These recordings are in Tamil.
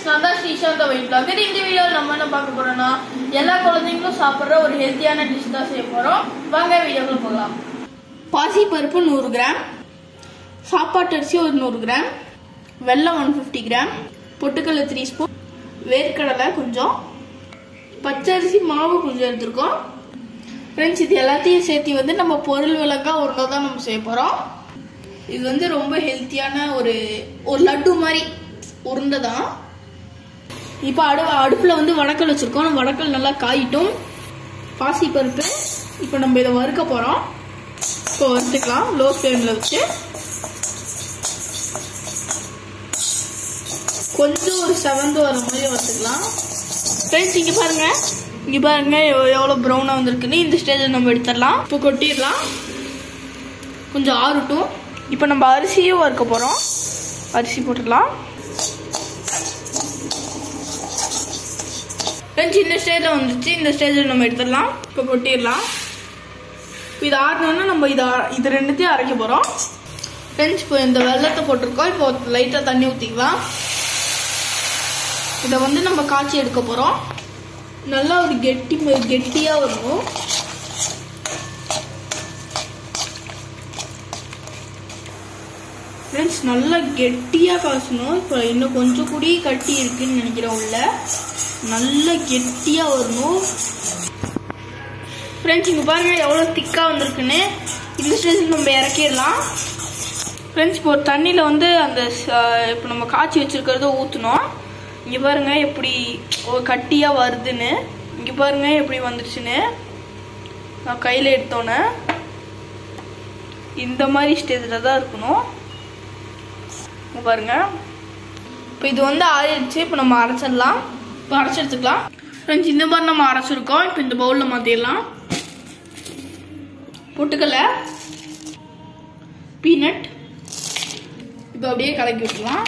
நான் தான் ஸ்ரீசாந்த் வெயிட் பிளாகர் இந்த வீடியோவில் நம்ம என்ன பார்க்க போறோம்னா எல்லா குழந்தைங்களும் சாப்பிட்ற ஒரு ஹெல்த்தியான டிஷ் தான் செய்ய போறோம் வாங்க வீடியோக்குள்ள போகலாம் பாசி பருப்பு நூறு கிராம் சாப்பாட்டு அரிசி ஒரு நூறு கிராம் வெல்லம் ஒன் ஃபிஃப்டி கிராம் பொட்டுக்கடலை த்ரீ ஸ்பூன் வேர்க்கடலை கொஞ்சம் பச்சரிசி மாவு கொஞ்சம் எடுத்துருக்கோம் ஃப்ரெண்ட்ஸ் இது எல்லாத்தையும் சேர்த்து வந்து நம்ம பொருள் விளக்கா உருண்டை தான் நம்ம செய்ய போகிறோம் இது வந்து ரொம்ப ஹெல்த்தியான ஒரு ஒரு லட்டு மாதிரி உருண்டை தான் இப்போ அடு அடுப்பில் வந்து வடக்கல் வச்சுருக்கோம் நம்ம வடக்கல் நல்லா காயிட்டும் பாசி பருப்பு இப்போ நம்ம இதை வறுக்க போகிறோம் இப்போ வறுத்துக்கலாம் லோ ஃப்ளேமில் வச்சு கொஞ்சம் ஒரு செவந்து வர மாதிரி வறுத்துக்கலாம் ஃப்ரெண்ட்ஸ் இங்கே பாருங்க இங்கே பாருங்க எவ்- எவ்வளோ ப்ரௌனாக வந்திருக்குன்னு இந்த ஸ்டேஜில் நம்ம எடுத்துடலாம் இப்போ கொட்டிடலாம் கொஞ்சம் ஆறட்டும் இப்போ நம்ம அரிசியும் வறுக்க போகிறோம் அரிசி போட்டுக்கலாம் ஃப்ரெண்ட்ஸ் இந்த ஸ்டேஜில் வந்துச்சு இந்த ஸ்டேஜில் நம்ம எடுத்துடலாம் இப்போ கொட்டிடலாம் இப்போ இது ஆறினோன்னா நம்ம இதை இது ரெண்டுத்தையும் அரைக்க போகிறோம் ஃப்ரெண்ட்ஸ் இப்போ இந்த வெள்ளத்தை போட்டிருக்கோம் இப்போ லைட்டாக தண்ணி ஊற்றிக்கலாம் இதை வந்து நம்ம காய்ச்சி எடுக்க போகிறோம் நல்லா ஒரு கெட்டி கெட்டியாக வரணும் ஃப்ரெண்ட்ஸ் நல்லா கெட்டியாக காய்ச்சணும் இப்போ இன்னும் கொஞ்சம் கூடி கட்டி இருக்குன்னு நினைக்கிறேன் உள்ள நல்லா கெட்டியாக வரணும் ஃப்ரெண்ட்ஸ் இங்கே பாருங்க எவ்வளோ திக்காக வந்திருக்குன்னு இந்த ஸ்டேஜில் நம்ம இறக்கிடலாம் ஃப்ரெண்ட்ஸ் இப்போ ஒரு தண்ணியில் வந்து அந்த ச- இப்போ நம்ம காய்ச்சி வச்சிருக்கிறத ஊற்றணும் இங்கே பாருங்க எப்படி ஒரு கட்டியாக வருதுன்னு இங்கே பாருங்க எப்படி வந்துருச்சுன்னு நான் கையில் எடுத்தோன்னே இந்த மாதிரி ஸ்டேஜில் தான் இருக்கணும் இங்க பாருங்க இப்போ இது வந்து ஆறிடுச்சு இப்போ நம்ம அரைச்சிடலாம் இப்போ அரைச்சி எடுத்துக்கலாம் ஃப்ரெண்ட்ஸ் இந்த மாதிரி நம்ம அரைச்சிருக்கோம் இப்போ இந்த பவுலில் மாற்றிடலாம் பொட்டுக்கல்ல பீனட் இப்போ அப்படியே கலக்கி விட்டுலாம்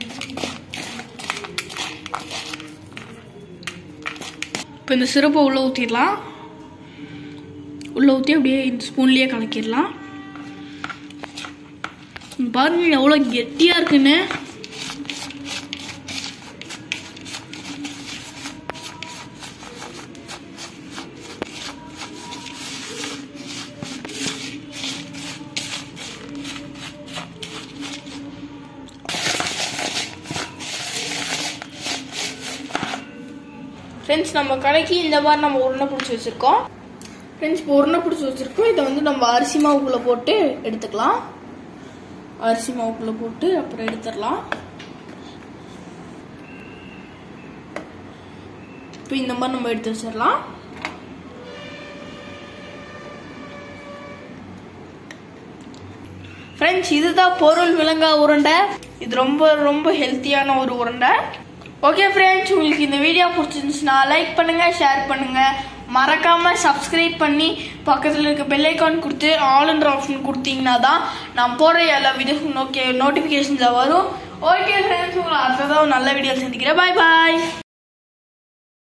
இப்போ இந்த சிறப்பை உள்ளே ஊற்றிடலாம் உள்ளே ஊற்றி அப்படியே இந்த ஸ்பூன்லேயே கலக்கிடலாம் இங்க பாருங்க எவ்வளோ கெட்டியாக இருக்குன்னு ஃப்ரெண்ட்ஸ் நம்ம கடைக்கு இந்த மாதிரி நம்ம உருண்டை பிடிச்சி வச்சுருக்கோம் ஃப்ரெண்ட்ஸ் இப்போ உருண்டை பிடிச்சி வச்சுருக்கோம் இதை வந்து நம்ம அரிசி மாவுக்குள்ளே போட்டு எடுத்துக்கலாம் அரிசி மாவுக்குள்ளே போட்டு அப்புறம் எடுத்துடலாம் இப்போ இந்த மாதிரி நம்ம எடுத்து வச்சிடலாம் ஃப்ரெண்ட்ஸ் இதுதான் பொருள் விலங்கா உருண்டை இது ரொம்ப ரொம்ப ஹெல்த்தியான ஒரு உருண்டை ஓகே ஃப்ரெண்ட்ஸ் உங்களுக்கு இந்த வீடியோ பிடிச்சிருந்துச்சுன்னா லைக் பண்ணுங்க ஷேர் பண்ணுங்க மறக்காம சப்ஸ்கிரைப் பண்ணி பக்கத்தில் இருக்க பெல் ஐக்கான் கொடுத்து ஆல்ன்ற ஆப்ஷன் கொடுத்தீங்கன்னா தான் நான் போடுற எல்லா வீடியோஸ் ஓகே நோட்டிஃபிகேஷன்ஸாக வரும் ஓகே ஃப்ரெண்ட்ஸ் உங்களை அடுத்ததான் ஒரு நல்ல வீடியோ சந்திக்கிறேன் பாய் பாய்